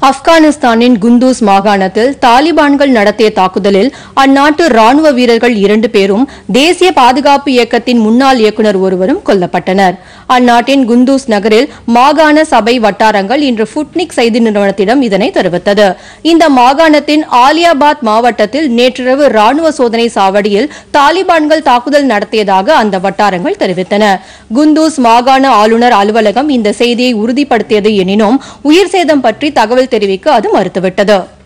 ஆப்கானிஸ்தானின் குந்தூஸ் மாகாணத்தில் தாலிபான்கள் நடத்திய தாக்குதலில் அந்நாட்டு ராணுவ வீரர்கள் இரண்டு பேரும் தேசிய பாதுகாப்பு இயக்கத்தின் முன்னாள் இயக்குநர் ஒருவரும் கொல்லப்பட்டனர் அந்நாட்டின் குந்தூஸ் நகரில் மாகாண சபை வட்டாரங்கள் இன்று ஃபுட்னிக் செய்தி நிறுவனத்திடம் இதனை தெரிவித்தது இந்த மாகாணத்தின் ஆலியாபாத் மாவட்டத்தில் நேற்றிரவு ராணுவ சோதனை சாவடியில் தாலிபான்கள் தாக்குதல் நடத்தியதாக அந்த வட்டாரங்கள் தெரிவித்தன குந்தூஸ் மாகாண ஆளுநர் அலுவலகம் இந்த செய்தியை உறுதிப்படுத்தியது எனினும் உயிர் சேதம் பற்றி தகவல் தெரிவிக்க அது மறுத்துவிட்டது